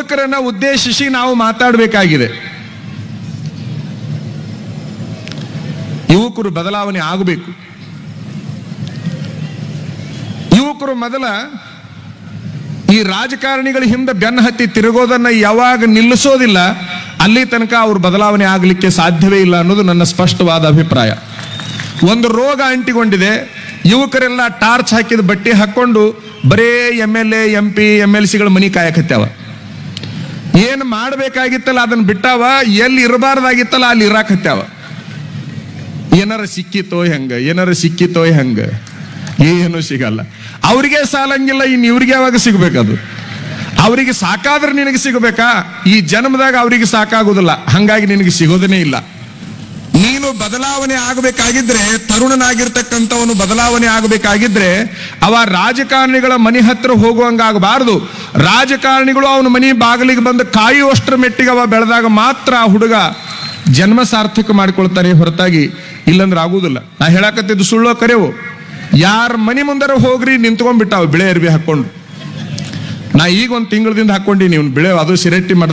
ಯುವಕರನ್ನ ಉದ್ದೇಶಿಸಿ ನಾವು ಮಾತಾಡಬೇಕಾಗಿದೆ ಯುವಕರು ಬದಲಾವಣೆ ಆಗಬೇಕು ಯುವಕರು ಮೊದಲ ಈ ರಾಜಕಾರಣಿಗಳ ಹಿಂದೆ ಬೆನ್ನ ಹತ್ತಿ ತಿರುಗೋದನ್ನ ಯಾವಾಗ ನಿಲ್ಲಿಸೋದಿಲ್ಲ ಅಲ್ಲಿ ತನಕ ಅವ್ರ ಬದಲಾವಣೆ ಆಗಲಿಕ್ಕೆ ಸಾಧ್ಯವೇ ಇಲ್ಲ ಅನ್ನೋದು ನನ್ನ ಸ್ಪಷ್ಟವಾದ ಅಭಿಪ್ರಾಯ ಒಂದು ರೋಗ ಅಂಟಿಕೊಂಡಿದೆ ಯುವಕರೆಲ್ಲ ಟಾರ್ಚ್ ಹಾಕಿದ ಬಟ್ಟೆ ಹಾಕೊಂಡು ಬರೇ M L A M P M L ಸಿಗಳ ಮನಿ ಕಾಯಕತ್ಯಾವ ಏನು ಮಾಡಬೇಕಾಗಿತ್ತಲ್ಲ ಅದನ್ನ ಬಿಟ್ಟಾವ ಎಲ್ಲಿ ಇರಬಾರ್ದಾಗಿತ್ತಲ್ಲ ಅಲ್ಲಿ ಇರಾಕತ್ಯಾವ ಏನಾರ ಸಿಕ್ಕಿತೋ ಹೆಂಗ ಏನಾರ ಸಿಕ್ಕಿತೋ ಹೆಂಗ ಏನು ಸಿಗಲ್ಲ ಅವ್ರಿಗೆ ಸಾಲಂಗಿಲ್ಲ ಇನ್ನು ಇವ್ರಿಗೆ ಯಾವಾಗ ಸಿಗ್ಬೇಕದು ಅವರಿಗೆ ಸಾಕಾದ್ರೆ ನಿನಗೆ ಸಿಗಬೇಕಾ ಈ ಜನ್ಮದಾಗ ಅವರಿಗೆ ಸಾಕಾಗುದಿಲ್ಲ ಹಂಗಾಗಿ ನಿನಗೆ ಸಿಗೋದನೇ ಇಲ್ಲ ನೀನು ಬದಲಾವಣೆ ಆಗಬೇಕಾಗಿದ್ರೆ ತರುಣನಾಗಿರ್ತಕ್ಕಂಥವನು ಬದಲಾವಣೆ ಆಗಬೇಕಾಗಿದ್ರೆ ಅವ ರಾಜಕಾರಣಿಗಳ ಮನೆ ಹತ್ರ ಹೋಗುವಂಗಾಗಬಾರದು ರಾಜಕಾರಣಿಗಳು ಅವನ ಮನೆ ಬಾಗಿಲಿಗೆ ಬಂದು ಕಾಯುವಷ್ಟರ ಮೆಟ್ಟಿಗೆ ಅವ ಬೆಳೆದಾಗ ಮಾತ್ರ ಆ ಹುಡುಗ ಜನ್ಮ ಸಾರ್ಥಕ ಮಾಡ್ಕೊಳ್ತಾನೆ ಹೊರತಾಗಿ ಇಲ್ಲಂದ್ರೆ ಆಗುದಿಲ್ಲ ನಾ ಹೇಳಕತ್ತಿದ್ದು ಸುಳ್ಳೋ ಕರೆವು ಯಾರ ಮನೆ ಮುಂದರ ಹೋಗ್ರಿ ನಿಂತ್ಕೊಂಡ್ಬಿಟ್ಟಾವ ಬಿಳೆ ಅರ್ಬಿ ಹಾಕೊಂಡು ನಾ ಈಗ ಒಂದು ತಿಂಗಳದಿಂದ ಹಾಕೊಂಡಿ ನೀವು ಬಿಳೆ ಅದು ಸಿರೆಟ್ಟಿ